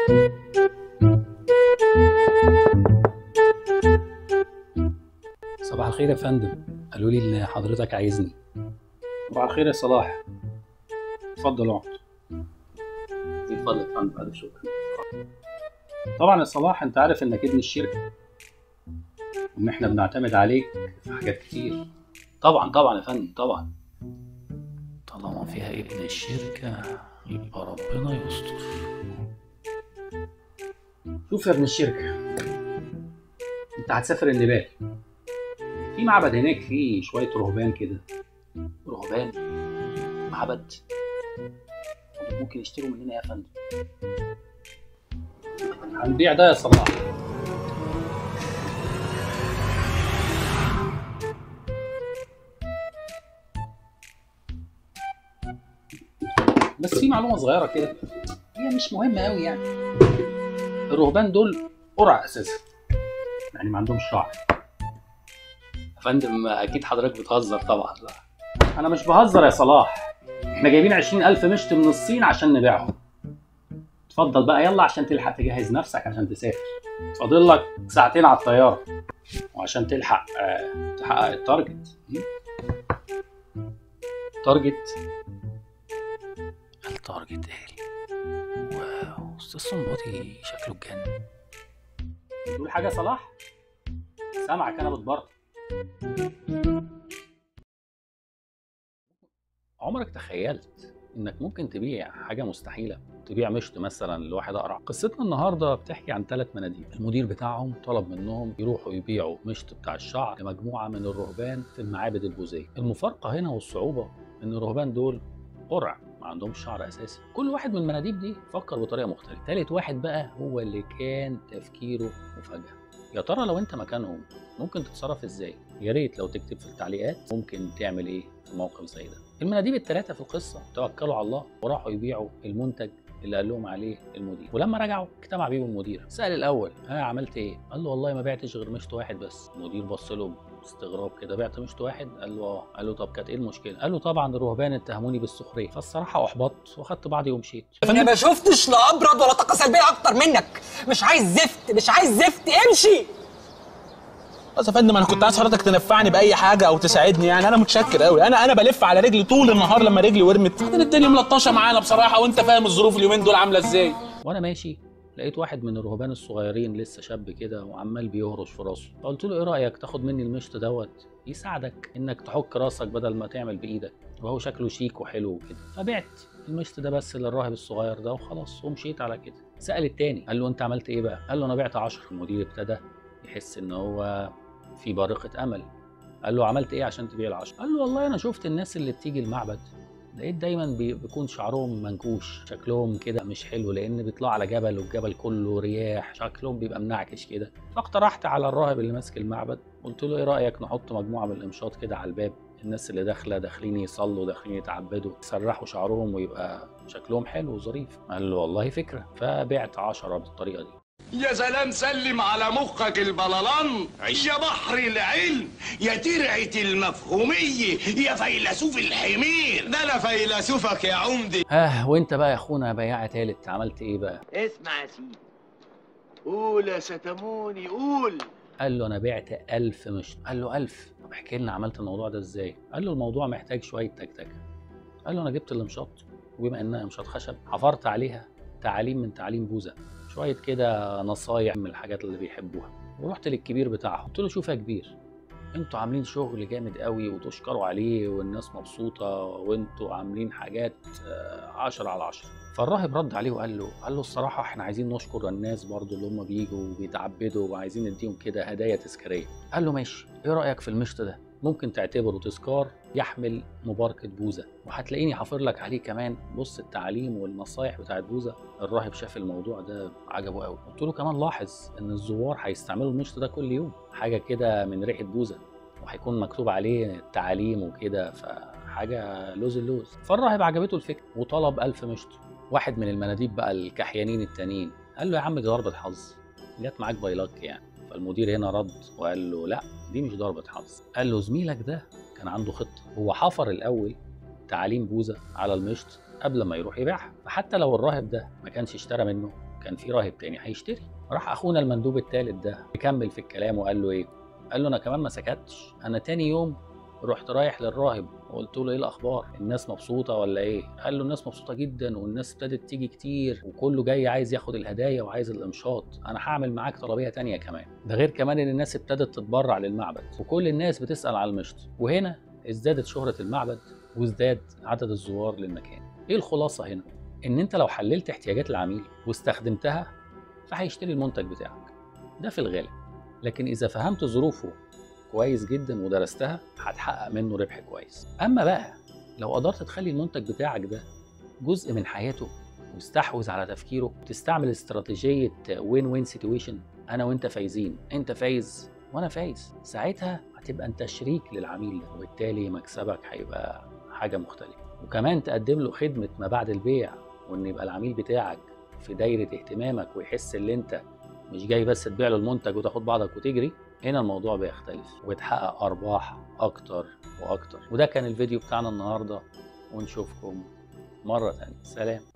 صباح الخير يا فندم قالوا لي ان حضرتك عايزني صباح الخير يا صلاح اتفضل اقعد اتفضل يا فندم الف شكر طبعا يا صلاح انت عارف انك ابن الشركه وان احنا بنعتمد عليك في حاجات كتير طبعا طبعا يا فندم طبعا طالما فيها ابن الشركة يبقى ربنا يستر شوف يا ابن الشركه انت هتسافر النبال في معبد هناك فيه شويه رهبان كده رهبان معبد طب ممكن يشتروا مننا يا فندم هنبيع ده يا صلاح بس في معلومه صغيره كده هي مش مهمه قوي يعني الرهبان دول قرع اساسا يعني ما عندهمش شعر يا فندم اكيد حضرتك بتهزر طبعا لا انا مش بهزر يا صلاح احنا جايبين عشرين الف مشط من الصين عشان نبيعهم اتفضل بقى يلا عشان تلحق تجهز نفسك عشان تسافر فاضل لك ساعتين على الطياره وعشان تلحق آه، تحقق التارجت تارجت التارجت ايه واو استاذ صنباطي شكله اتجنن تقول حاجه يا صلاح سامعك انا بتبرط عمرك تخيلت انك ممكن تبيع حاجه مستحيله تبيع مشط مثلا لواحد اقرع قصتنا النهارده بتحكي عن ثلاث مناديب المدير بتاعهم طلب منهم يروحوا يبيعوا مشط بتاع الشعر لمجموعه من الرهبان في المعابد البوذيه المفارقه هنا والصعوبه ان الرهبان دول قرع ما عندهمش شعر اساسا كل واحد من المناديب دي فكر بطريقه مختلفه ثالث واحد بقى هو اللي كان تفكيره مفاجاه يا ترى لو انت مكانهم ممكن تتصرف ازاي يا ريت لو تكتب في التعليقات ممكن تعمل ايه في موقف زي ده المناديب الثلاثه في القصه توكلوا على الله وراحوا يبيعوا المنتج اللي قال لهم عليه المدير ولما رجعوا اجتمع بيهم المدير سال الاول ها عملت ايه قال له والله ما بعتش غير مشط واحد بس المدير بص له باستغراب كده بعت مشط واحد قال له اه قال له طب كانت ايه المشكله قال له طبعا الرهبان اتهموني بالسخريه فالصراحه احبطت واخدت بعضي ومشيت انا ما شفتش لا ابرد ولا طاقه سلبيه اكتر منك مش عايز زفت مش عايز زفت امشي بس يا فندم انا كنت عايز حضرتك تنفعني باي حاجه او تساعدني يعني انا متشكر قوي انا انا بلف على رجلي طول النهار لما رجلي ورمت بعدين الدنيا ملطشه معانا بصراحه وانت فاهم الظروف اليومين دول عامله ازاي وانا ماشي لقيت واحد من الرهبان الصغيرين لسه شاب كده وعمال بيهرش في راسه فقلت له ايه رايك تاخد مني المشط دوت يساعدك انك تحك راسك بدل ما تعمل بايدك وهو شكله شيك وحلو وكده فبعت المشط ده بس للراهب الصغير ده وخلاص ومشيت على كده سال التاني قال له انت عملت ايه بقى قال له انا بعت 10 المدير ابتدى يحس ان هو في بارقه امل قال له عملت ايه عشان تبيع العشرة قال له والله انا شفت الناس اللي بتيجي المعبد لقيت دايما بي- بيكون شعرهم منكوش شكلهم كده مش حلو لان بيطلعوا على جبل والجبل كله رياح شكلهم بيبقى منعكش كده فاقترحت على الراهب اللي ماسك المعبد قلت له ايه رايك نحط مجموعه من الامشاط كده على الباب الناس اللي داخله داخلين يصلوا داخلين يتعبدوا يسرحوا شعرهم ويبقى شكلهم حلو وظريف قال له والله فكره فبعت عشرة بالطريقه دي يا سلام سلم على مخك البلالان يا بحر العلم يا ترعة المفهومية يا فيلسوف الحمير ده انا فيلسوفك يا عمدي ها وانت بقى يا اخونا بياع تالت عملت ايه بقى اسمع يا سيدي قول يا ستموني قول قال له انا بعت ألف مشط قال له ألف طب احكي لنا عملت الموضوع ده ازاي قال له الموضوع محتاج شويه تكتكه قال له انا جبت الامشاط وبما انها امشاط خشب حفرت عليها تعاليم من تعاليم بوذا شويه كده نصايح من الحاجات اللي بيحبوها ورحت للكبير بتاعهم قلت له شوف يا كبير انتوا عاملين شغل جامد قوي وتشكروا عليه والناس مبسوطه وانتوا عاملين حاجات آه، عشرة على عشرة فالراهب رد عليه وقال له قال له الصراحه احنا عايزين نشكر الناس برضو اللي هم بيجوا وبيتعبدوا وعايزين نديهم كده هدايا تذكاريه قال له ماشي ايه رايك في المشط ده ممكن تعتبره تذكار يحمل مباركة بوذا وهتلاقيني حافر لك عليه كمان بص التعاليم والنصايح بتاعت بوذا الراهب شاف الموضوع ده عجبه قوي قلت له كمان لاحظ ان الزوار هيستعملوا المشط ده كل يوم حاجة كده من ريحة بوذا وهيكون مكتوب عليه التعاليم وكده فحاجة لوز اللوز فالراهب عجبته الفكرة وطلب ألف مشط واحد من المناديب بقى الكحيانين التانيين قال له يا عم دي ضربة حظ جت معاك بايلك يعني فالمدير هنا رد وقال له لا دي مش ضربة حظ قال له زميلك ده كان عنده خطة هو حفر الأول تعاليم بوذا على المشط قبل ما يروح يبيعها فحتى لو الراهب ده ما كانش اشترى منه كان في راهب تاني هيشتري راح اخونا المندوب التالت ده يكمل في الكلام وقال له ايه قال له انا كمان ما سكتش انا تاني يوم رحت رايح للراهب وقلت له ايه الاخبار الناس مبسوطه ولا ايه قال له الناس مبسوطه جدا والناس ابتدت تيجي كتير وكله جاي عايز ياخد الهدايا وعايز الامشاط انا هعمل معاك طلبيه تانية كمان ده غير كمان ان الناس ابتدت تتبرع للمعبد وكل الناس بتسال على المشط وهنا ازدادت شهره المعبد وازداد عدد الزوار للمكان ايه الخلاصه هنا ان انت لو حللت احتياجات العميل واستخدمتها فهيشتري المنتج بتاعك ده في الغالب لكن اذا فهمت ظروفه كويس جدا ودرستها هتحقق منه ربح كويس اما بقى لو قدرت تخلي المنتج بتاعك ده جزء من حياته واستحوذ على تفكيره تستعمل استراتيجيه وين وين سيتويشن انا وانت فايزين انت فايز وانا فايز ساعتها هتبقى انت شريك للعميل ده وبالتالي مكسبك هيبقى حاجه مختلفه وكمان تقدم له خدمه ما بعد البيع وان يبقى العميل بتاعك في دايره اهتمامك ويحس ان انت مش جاي بس تبيع له المنتج وتاخد بعضك وتجري هنا الموضوع بيختلف وتحقق ارباح اكتر واكتر وده كان الفيديو بتاعنا النهارده ونشوفكم مره تانية سلام